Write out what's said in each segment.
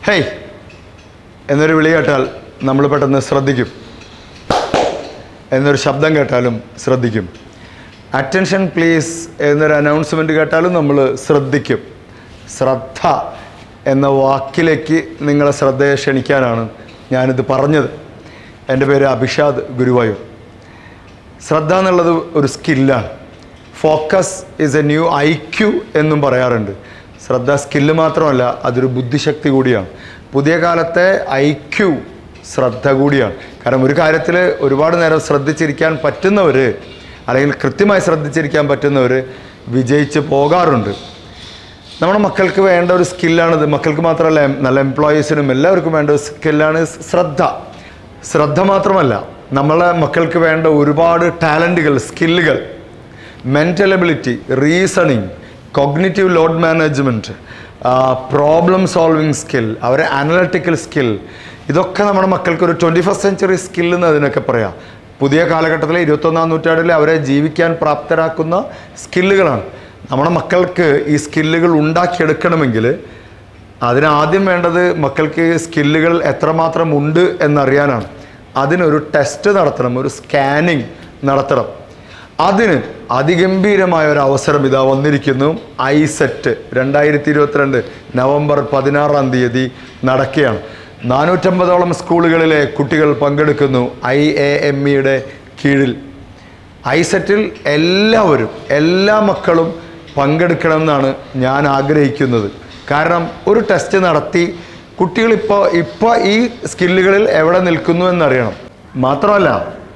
hey എന്നൊരു വിളി കേട്ടാൽ നമ്മൾ പെട്ടെന്ന് ശ്രദ്ധിക്കും എന്നൊരു ശബ്ദം കേട്ടാലും ശ്രദ്ധിക്കും അറ്റൻഷൻ പ്ലീസ് എന്നൊരു അനൗൺസ്മെൻറ്റ് കേട്ടാലും നമ്മൾ ശ്രദ്ധിക്കും ശ്രദ്ധ എന്ന വാക്കിലേക്ക് നിങ്ങളെ ശ്രദ്ധയെ ക്ഷണിക്കാനാണ് ഞാനിത് പറഞ്ഞത് എൻ്റെ പേര് അഭിഷാദ് ഗുരുവായൂർ ശ്രദ്ധ എന്നുള്ളത് ഒരു സ്കില്ലാണ് focus is a new I Q എന്നും പറയാറുണ്ട് ശ്രദ്ധ സ്കില്ല് മാത്രമല്ല അതൊരു ബുദ്ധിശക്തി കൂടിയാണ് പുതിയ കാലത്തെ ഐ ക്യു ശ്രദ്ധ കൂടിയാണ് കാരണം ഒരു കാര്യത്തിൽ ഒരുപാട് നേരം ശ്രദ്ധിച്ചിരിക്കാൻ പറ്റുന്നവർ അല്ലെങ്കിൽ കൃത്യമായി ശ്രദ്ധിച്ചിരിക്കാൻ പറ്റുന്നവർ വിജയിച്ച് പോകാറുണ്ട് നമ്മുടെ മക്കൾക്ക് വേണ്ട ഒരു സ്കില്ലാണിത് മക്കൾക്ക് മാത്രമല്ല നല്ല എംപ്ലോയീസിനും എല്ലാവർക്കും വേണ്ട ഒരു സ്കില്ലാണ് ശ്രദ്ധ ശ്രദ്ധ മാത്രമല്ല നമ്മളെ മക്കൾക്ക് വേണ്ട ഒരുപാട് ടാലൻറ്റുകൾ സ്കില്ലുകൾ mental ability reasoning cognitive load management problem solving skill അവരെ അനലറ്റിക്കൽ സ്കിൽ ഇതൊക്കെ നമ്മുടെ മക്കൾക്ക് ഒരു ട്വൻറ്റി ഫസ്റ്റ് സെഞ്ചുറി സ്കിൽ എന്ന് അതിനൊക്കെ പറയാം പുതിയ കാലഘട്ടത്തിലെ ഇരുപത്തൊന്നാം നൂറ്റാണ്ടിൽ അവരെ ജീവിക്കാൻ പ്രാപ്തരാക്കുന്ന സ്കില്ലുകളാണ് നമ്മുടെ മക്കൾക്ക് ഈ സ്കില്ലുകൾ ഉണ്ടാക്കിയെടുക്കണമെങ്കിൽ അതിനാദ്യം വേണ്ടത് മക്കൾക്ക് സ്കില്ലുകൾ എത്രമാത്രം ഉണ്ട് എന്നറിയാനാണ് അതിനൊരു ടെസ്റ്റ് നടത്തണം ഒരു സ്കാനിങ് നടത്തണം അതിന് അതിഗംഭീരമായ ഒരു അവസരം ഇതാ വന്നിരിക്കുന്നു ഐസെറ്റ് രണ്ടായിരത്തി ഇരുപത്തിരണ്ട് നവംബർ പതിനാറാം തീയതി നടക്കുകയാണ് നാനൂറ്റമ്പതോളം സ്കൂളുകളിലെ കുട്ടികൾ പങ്കെടുക്കുന്നു ഐ എ എം ഇയുടെ കീഴിൽ ഐസെറ്റിൽ എല്ലാവരും എല്ലാ മക്കളും പങ്കെടുക്കണം എന്നാണ് ഞാൻ ആഗ്രഹിക്കുന്നത് കാരണം ഒരു ടെസ്റ്റ് നടത്തി കുട്ടികളിപ്പോൾ ഇപ്പോൾ ഈ സ്കില്ലുകളിൽ എവിടെ നിൽക്കുന്നു എന്നറിയണം മാത്രമല്ല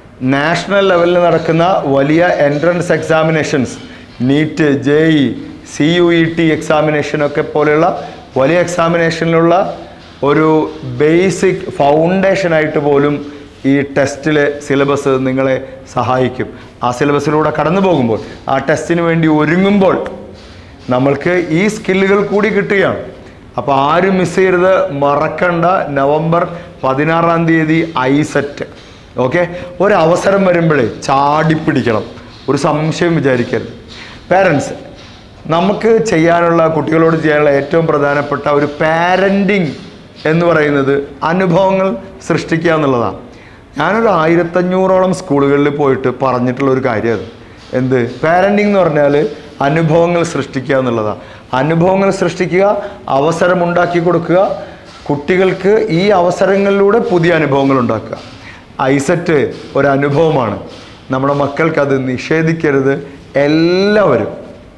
നാഷണൽ ലെവലിൽ നടക്കുന്ന വലിയ entrance examinations NEET J E C U E T എക്സാമിനേഷനൊക്കെ പോലെയുള്ള വലിയ എക്സാമിനേഷനിലുള്ള ഒരു ബേസിക് ഫൗണ്ടേഷനായിട്ട് പോലും ഈ ടെസ്റ്റിലെ സിലബസ് നിങ്ങളെ സഹായിക്കും ആ സിലബസിലൂടെ കടന്നു പോകുമ്പോൾ ആ ടെസ്റ്റിന് വേണ്ടി ഒരുങ്ങുമ്പോൾ നമ്മൾക്ക് ഈ സ്കില്ലുകൾ കൂടി കിട്ടുകയാണ് അപ്പോൾ ആരും മിസ് ചെയ്യരുത് മറക്കണ്ട നവംബർ പതിനാറാം തീയതി ഐസെറ്റ് ഓക്കെ ഒരവസരം വരുമ്പോഴേ ചാടിപ്പിടിക്കണം ഒരു സംശയം വിചാരിക്കരുത് പാരൻസ് നമുക്ക് ചെയ്യാനുള്ള കുട്ടികളോട് ചെയ്യാനുള്ള ഏറ്റവും പ്രധാനപ്പെട്ട ഒരു പാരൻറ്റിങ് എന്ന് പറയുന്നത് അനുഭവങ്ങൾ സൃഷ്ടിക്കുക എന്നുള്ളതാണ് ഞാനൊരു ആയിരത്തഞ്ഞൂറോളം സ്കൂളുകളിൽ പോയിട്ട് പറഞ്ഞിട്ടുള്ള ഒരു കാര്യം അത് എന്ത് പാരൻറ്റിങ് എന്ന് പറഞ്ഞാൽ അനുഭവങ്ങൾ സൃഷ്ടിക്കുക എന്നുള്ളതാണ് അനുഭവങ്ങൾ സൃഷ്ടിക്കുക അവസരം ഉണ്ടാക്കി കൊടുക്കുക കുട്ടികൾക്ക് ഈ അവസരങ്ങളിലൂടെ പുതിയ അനുഭവങ്ങൾ ഉണ്ടാക്കുക ഐസെറ്റ് ഒരു അനുഭവമാണ് നമ്മുടെ മക്കൾക്ക് അത് നിഷേധിക്കരുത് എല്ലാവരും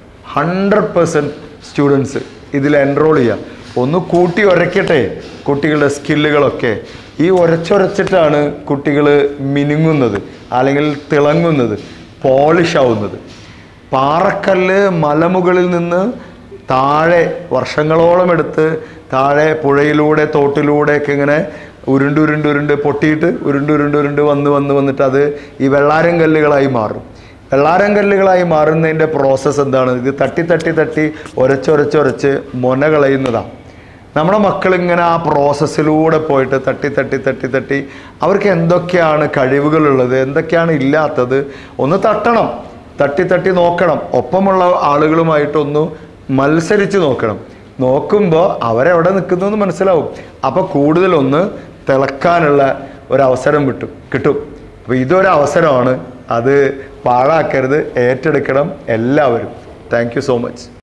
ഹൺഡ്രഡ് പെർസെൻറ്റ് സ്റ്റുഡൻസ് ഇതിൽ എൻറോൾ ചെയ്യുക ഒന്ന് കൂട്ടി ഉരയ്ക്കട്ടെ കുട്ടികളുടെ സ്കില്ലുകളൊക്കെ ഈ ഉരച്ചൊരച്ചിട്ടാണ് കുട്ടികൾ മിനുങ്ങുന്നത് അല്ലെങ്കിൽ തിളങ്ങുന്നത് പോളിഷ് ആവുന്നത് പാറക്കല്ല് മലമുകളിൽ നിന്ന് താഴെ വർഷങ്ങളോളം എടുത്ത് താഴെ പുഴയിലൂടെ തോട്ടിലൂടെയൊക്കെ ഇങ്ങനെ ഉരുണ്ട് ഉരുണ്ട് ഉരുണ്ട് പൊട്ടിയിട്ട് ഉരുണ്ട് ഉരുണ്ട് ഉരുണ്ട് വന്ന് വന്ന് വന്നിട്ട് അത് ഈ വെള്ളാരം കല്ലുകളായി മാറും വെള്ളാരം കല്ലുകളായി മാറുന്നതിൻ്റെ പ്രോസസ്സ് എന്താണ് ഇത് തട്ടി തട്ടി തട്ടി ഒരച്ചൊരച്ചൊരച്ച് മൊന കളയുന്നതാണ് നമ്മുടെ മക്കൾ ഇങ്ങനെ ആ പ്രോസസ്സിലൂടെ പോയിട്ട് തട്ടി തട്ടി തട്ടി തട്ടി അവർക്ക് എന്തൊക്കെയാണ് കഴിവുകളുള്ളത് എന്തൊക്കെയാണ് ഇല്ലാത്തത് ഒന്ന് തട്ടണം തട്ടി തട്ടി നോക്കണം ഒപ്പമുള്ള ആളുകളുമായിട്ടൊന്ന് മത്സരിച്ച് നോക്കണം നോക്കുമ്പോൾ അവരെവിടെ നിൽക്കുന്നു എന്ന് മനസ്സിലാവും അപ്പോൾ കൂടുതലൊന്ന് തിളക്കാനുള്ള ഒരവസരം വിട്ടും കിട്ടും അപ്പോൾ ഇതൊരു അവസരമാണ് അത് പാഴാക്കരുത് ഏറ്റെടുക്കണം എല്ലാവരും താങ്ക് യു സോ മച്ച്